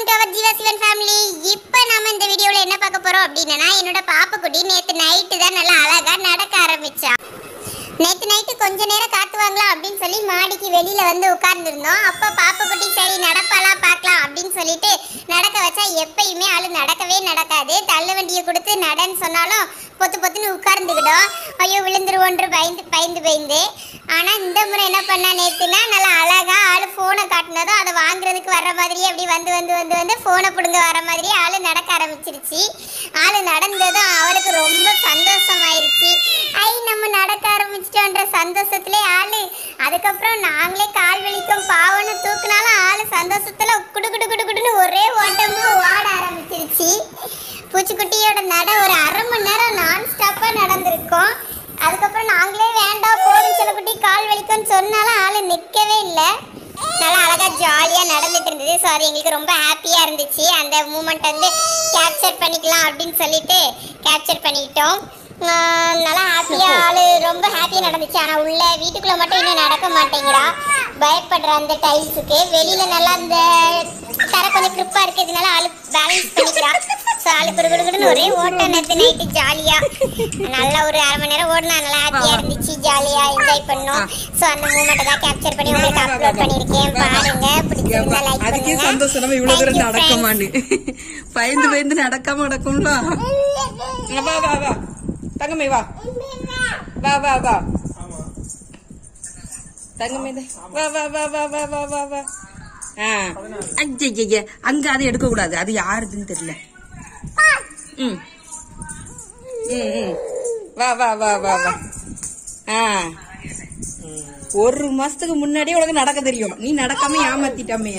Welcome to our Jeeva Sivan family இப்போ நாம இந்த வீடியோல என்ன பார்க்க போறோம் அப்படின்னா என்னோட பாப்பக்குட்டி நேத்து நைட்டு தான் நல்லா அழகா நடக்க ஆரம்பிச்சா நேத்து நைட்டு கொஞ்ச நேரம் காத்துவாங்களா அப்படின்னு சொல்லி மாடிக்கு வெளியில வந்து உட்கார்ந்துருந்தோம் அப்ப பாப்பக்குட்டி சரி நடப்பாலாம் பார்க்கலாம் அப்படின்னு சொல்லிட்டு நடக்க வச்சா எப்பயுமே ஆளு நடக்கவே நடக்காது தள்ளு வண்டியை கொடுத்து நடன்னு சொன்னாலும் பொத்து பொத்துன்னு உட்கார்ந்துக்கிடும் ஐயோ விழுந்துருவோன்று பயந்து பயந்து பயந்து ஆனா இந்த முறை என்ன பண்ணா நேத்துனா நல்லா அழகா ஆளு போனை காட்டினதும் அதை வாங்குறதுக்கு வர்ற மாதிரி அப்படி வந்து வந்து வந்து வந்து போனை பிடுங்க வர மாதிரி ஆளு நடக்க ஆரம்பிச்சிருச்சு ஆளு நடந்ததும் அவளுக்கு ரொம்ப சந்தோஷமாயிருச்சு ஐ நம்ம நடக்க ஆரம்பிச்சிட்டோன்ற சந்தோஷத்திலே ஆளு அதுக்கப்புறம் நாங்களே கால் வலிக்கும் பாவன்னு தூக்குனாலும் ஆளு சந்தோஷத்துல குடு குடு குடு குடுன்னு ஒரே ஓட்டமா ஓட ஆரம்பிச்சிருச்சு பூச்சிக்குட்டியோட நட ஒரு அரை மணி நேரம் நான் ஸ்டாப்பா நடந்திருக்கோம் அதுக்கப்புறம் நாங்களே வேண்டாம் போதும் செல்லக்குட்டி கால் வலிக்கும்னு சொன்னாலும் ஆளு நிற்கவே இல்லை நல்லா அழகா ஜாலியாக நடந்துட்டு இருந்தது சாரி எங்களுக்கு ரொம்ப ஹாப்பியாக இருந்துச்சு அந்த மூமெண்ட் வந்து கேப்சர் பண்ணிக்கலாம் அப்படின்னு சொல்லிட்டு கேப்சர் பண்ணிக்கிட்டோம் ஆஹ் நல்லா ஹாப்பியாக ஆளு ரொம்ப ஹாப்பியாக நடந்துச்சு ஆனால் உள்ள வீட்டுக்குள்ளே மட்டும் இன்னும் நடக்க மாட்டேங்கிறா பயப்படுற அந்த டைல்ஸுக்கு வெளியில நல்லா அந்த தர கொஞ்சம் கிரிப்பாக இருக்கிறதுனால ஆளு பேலன்ஸ் பண்ணிக்கிறா ஸோ ஆளு குடு குடு குடுன்னு ஒரே ஓட்ட நேற்று நைட்டு ஜாலியாக நல்லா ஒரு அரை மணி நேரம் ஓடினா நல்லா ஹாப்பியாக இருந்துச்சு ஜாலியாக என்ஜாய் பண்ணோம் ஸோ அந்த மூமெண்ட்டை தான் கேப்சர் பண்ணி உங்களுக்கு அப்லோட் பண்ணியிருக்கேன் பாருங்க பிடிச்சிருந்தா லைக் அதுக்கே பண்ணுங்க சந்தோஷம் நம்ம இவ்வளவு தூரம் Thank you, நடக்க friends. மாண்டு பயந்து பயந்து நடக்காம நடக்கும்ல இங்க வா வா வா தங்கமே வா வா வா வா தங்கமே இந்த- வா வா வா வா வா வா வா வா ஆ ஐய அங்க அதை எடுக்க கூடாது அது யாருதுன்னு தெரியல ம் ம் ம். வா வா வா வா வா ஆ ஒரு மாசத்துக்கு முன்னாடியே உனக்கு நடக்க தெரியும் நீ நடக்காம ஏமாத்திட்டாமைய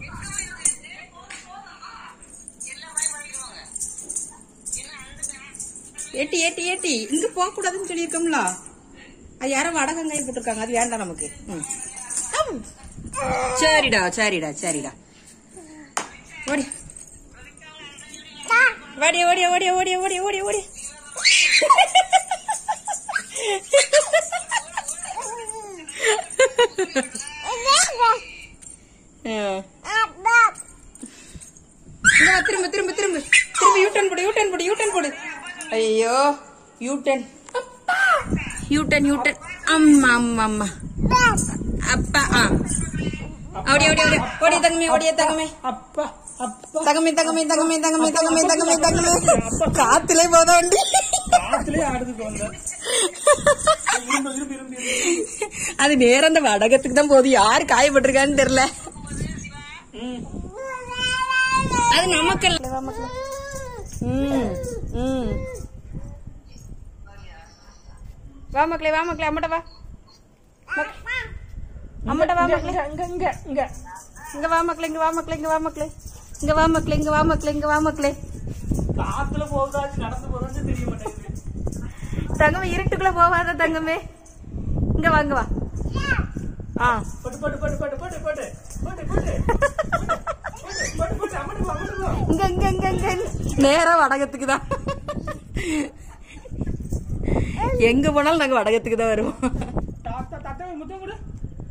ஏட்டி ஏட்டி ஏட்டி இங்க போக கூடாதுன்னு சொல்லியிருக்கோம்ல அது யாரோ வடகங்காய் போட்டிருக்காங்க அது வேண்டாம் நமக்கு ம். ஆம். சரிடா சரிடா சரிடா ஓடி ஓடிய ஓடிய ஓடிய ஓடிய ஓடிய ஓடிய ஓடிய இங்க வா, திரும்ப திரும்ப திரும்ப திரும்ப யூட்டன் போடு யூட்டன் போடு யூட்டன் போடு ஐயோ யூட்டன் யூட்டன் யூட்டன் அம்மா அம்மா அம்மா அப்பா ஆ ஓடி ஓடி ஓடி ஓடி தங்கமே ஓடிய தங்கமே அப்பா அப்பா தங்கமே தங்கமே தங்கமே தங்கமே தங்கமே தங்கமே தங்கமே காத்திலே போத வண்டி காத்துலயே ஆடுதுக்கு வந்த இரும்பு இரும்பு இரும்பு இரும்பு. அது நேரம் அந்த வடகத்துக்கு தான் போகுது யாரு காயப்பட்டிருக்கான்னு தெரியல ம். அது நமக்கு ம் ம் வா மக்களே வா மக்களே அம்மட்ட வா மக்- அம்மட்ட வா மக்களே இங்க இங்க இங்க இங்க வா மக்களே இங்க வா மக்களே இங்க வா மக்களே இங்க வா மக்களே இங்க வா மக்களே இங்க வா மக்களே காத்துல போகுதா நடந்து போதான்னு தெரிய மாட்டேங்குது தங்கமே இருட்டுக்குள்ள போவாத தங்கமே இங்க வாங்க வா ஆ பட்டு பட்டு பட்டு பட்டு பட்டு பட்டு பட்டு பட்டு பட்டு பட்டு அம்மட்டு போ அம்மட்டு போ இங்க இங்க இங்க இங்க நேரா வடகத்துக்கு தான் எங்க போனாலும் நாங்க வடகத்துக்கு தான் வருவோம் தாத்தா தாத்தா முத்தம் கொடு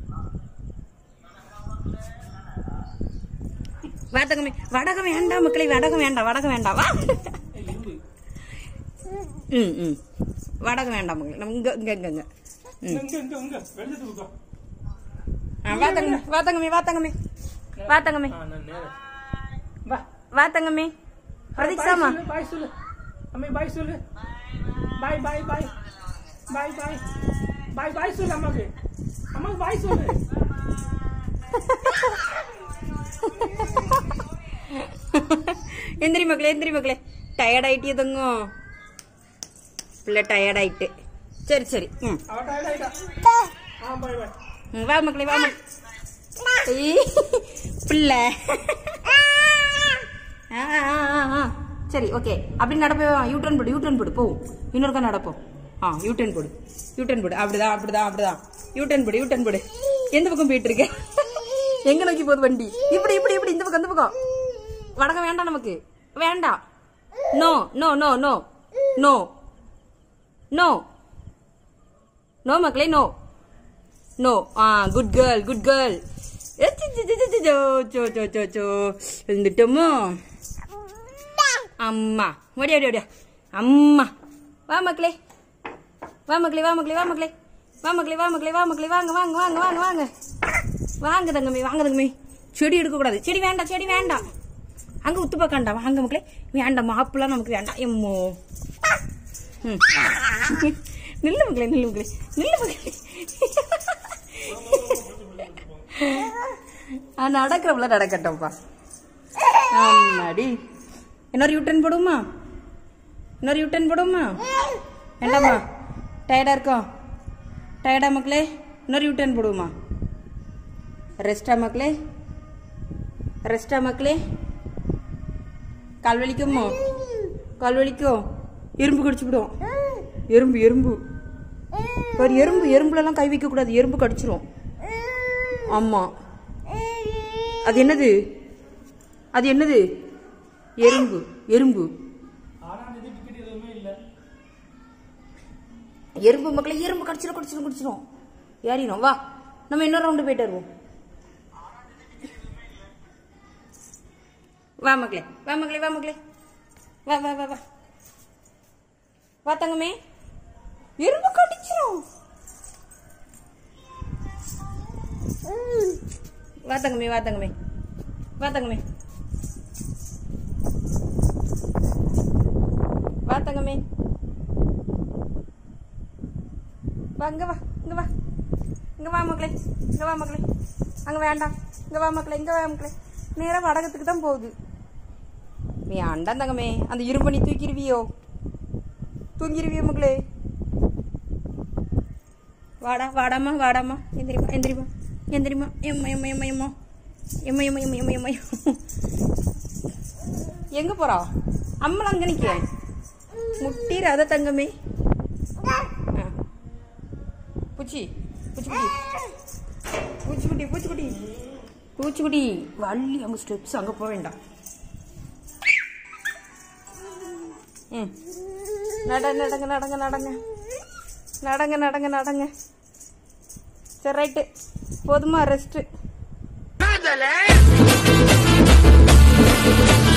வடகம் வடகம் வேண்டாம் மக்களே வடகம் வேண்டாம் வடகம் வேண்டாம் வா ஏய், இரும்பு ம் ம் வடகம் வேண்டாம் மக்களே நம்ம இங்க இங்க இங்க இங்க ம் இங்க இங்க இங்க வெளிச்சத்து கொடுக்கும் ஆ, வா தங்கமே வா தங்கமே வா தங்கமே வா தங்கமே ஆ நான் நேரா வா வா தங்கமே பிரதீக்ஷாமா பாய் சொல்லு அம்மே பாய் சொல்லு பாய் பாய் பாய் பாய் பாய் பாய் பாய் சொல்லு அம்மாக்கு அம்மாக்கு பாய் சொல்லு எந்திரி மக்களே எந்திரி மக்களே டயர்ட் ஆயிட்டே தங்கும் பிள்ளை டயர்ட் ஆயிட்டு சரி சரி ம் அவ டயர்ட் ஆயிட்டா ஆ பாய் பாய் ம், வா மக்களே வா மக்களே ஐய், பிள்ளை ஆ, ஆ, ஆ, ஆ. சரி ஓகே அப்படி நடப்போ யூட்டன் போடு யூட்டன் போடு போவோம் இன்னொருக்கா நடப்போம் ஆ யூட்டன் போடு யூட்டன் போடு அப்படிதான் அப்படிதான் அப்படிதான் யூட்டன் போடு யூட்டன் போடு எந்த பக்கம் போயிட்டு இருக்க எங்க நோக்கி போகுது வண்டி இப்படி இப்படி இப்படி இந்த பக்கம் இந்த பக்கம் வடகம் வேண்டாம் நமக்கு வேண்டாம் no no no no no no no மக்களே நோ நோ ஆ குட் கேர்ள் குட் கேர்ள் எழுந்துட்டோமோ அம்மா ஓடியா ஓடியா ஓடியா அம்மா வா மக்களே வா மக்களே வா மக்களே வா மக்களே வா மக்களே வா மக்களே வா மக்களே வாங்க வாங்க வாங்க வாங்க வாங்க வாங்க தங்கமே வாங்க தங்கமே செடி எடுக்கக்கூடாது செடி வேண்டாம் செடி வேண்டாம் அங்க உத்து பார்க்கண்டா வாங்க மக்களே வேண்டாம் மாப்புலாம் நமக்கு வேண்டாம் எம்மோ ம். நில்லு மக்களே நில்லு மக்களே நில்லு மக்களே ஆ, நடக்கிறவள நடக்கட்டும்ப்பா ஆமாடி இன்னொரு யூட்டன் போடுமா இன்னொரு யூட்டன் போடுமா வேண்டாமா டயர்டா இருக்கோம் டயர்டா மக்களே இன்னொரு யூட்டன் போடுவோமா ரெஸ்டா மக்களே ரெஸ்டா மக்களே கால் வலிக்குமோ கால் வலிக்கும் எறும்பு கடிச்சுவிடும் எறும்பு எறும்பு ஒரு எறும்பு எறும்புலலாம் கை வைக்க கூடாது எறும்பு கடிச்சிரும் ஆமா அது என்னது அது என்னது எறும்பு எறும்பு எறும்பு மக்களை எறும்பு கடிச்சிடும் கடிச்சிடும் கடிச்சிடும் ஏறிடும் வா நம்ம இன்னொரு ரவுண்டு போயிட்டு வருவோம் வா மக்களே வா மக்களே வா மக்களே வா வா வா வா வா தங்கமே எறும்பு கடிச்சிரும் வா தங்கமே வா தங்கமே வா தங்கமே வா தங்கமே வா இங்க வா இங்க வா இங்க வா மக்களே இங்க வா மக்களே அங்க வேண்டாம் இங்க வா மக்களே இங்க வா மக்களே நேரா வடகத்துக்கு தான் போகுது நீ அண்டாம் தங்கமே அந்த இரும்பு நீ தூக்கிடுவியோ தூங்கிடுவியோ மக்களே வாடா வாடாமா வாடாமா எந்திரிமா எந்திரிமா எந்திரிமா எம்மா எம்மா எம்மா எம்மா எம்மா எம்மா எம்மா எம்மா எம்மா எங்க போறா அம்மள அங்க நிக்க முட்டிராத தங்கமே ஆ. பூச்சி பூச்சிக்குட்டி பூச்சிக்குட்டி பூச்சிக்குட்டி பூச்சிக்குட்டி வள்ளி அங்க ஸ்டெப்ஸ் அங்க போக வேண்டாம் ம் நட நடங்க நடங்க நடங்க நடங்க நடங்க நடங்க சரி ரைட்டு போதுமா ரெஸ்ட்டு